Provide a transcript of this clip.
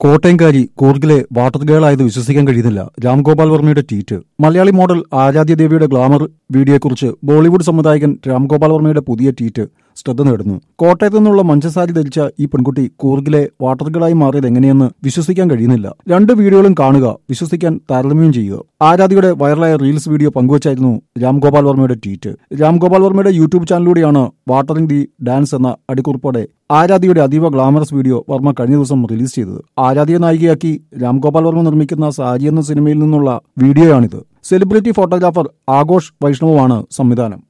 കോട്ടയംകാരി കൂർഗിലെ water girl ആയത് വിശ്വസിക്കാൻ കഴിയുന്നില്ല രാംഗോപാൽ വർമ്മയുടെ ട്വീറ്റ് മലയാളി മോഡൽ ആരാധ്യ ദേവിയുടെ ഗ്ലാമർ വീഡിയോയെക്കുറിച്ച് ബോളിവുഡ് സംവിധായകൻ രാംഗോപാൽ വർമ്മയുടെ പുതിയ ട്വീറ്റ് ശ്രദ്ധ നേടുന്നു കോട്ടയത്തു നിന്നുള്ള മഞ്ചസാരി ധരിച്ച ഈ പെൺകുട്ടി കൂർഗിലെ വാട്ടർ ഗേളായി മാറിയത് എങ്ങനെയെന്ന് വിശ്വസിക്കാൻ കഴിയുന്നില്ല രണ്ട് വീഡിയോകളും കാണുക വിശ്വസിക്കാൻ താരതമ്യം ചെയ്യുക ആരാധ്യയുടെ വൈറലായ റീൽസ് വീഡിയോ പങ്കുവച്ചായിരുന്നു രാംഗോപാൽ വർമ്മയുടെ ട്വീറ്റ് രാംഗോപാൽ വർമ്മയുടെ യൂട്യൂബ് ചാനലിലൂടെയാണ് വാട്ടറിംഗ് ദി ഡാൻസ് എന്ന അടിക്കുറിപ്പോടെ ആരാധ്യയുടെ അതീവ ഗ്ലാമറസ് വീഡിയോ വർമ്മ കഴിഞ്ഞ ദിവസം റിലീസ് ചെയ്തത് ആരാധ്യ നായികയാക്കി രാംഗോപാൽ വർമ്മ നിർമ്മിക്കുന്ന സാരി എന്ന സിനിമയിൽ നിന്നുള്ള വീഡിയോയാണിത് സെലിബ്രിറ്റി ഫോട്ടോഗ്രാഫർ ആഘോഷ് വൈഷ്ണവുമാണ് സംവിധാനം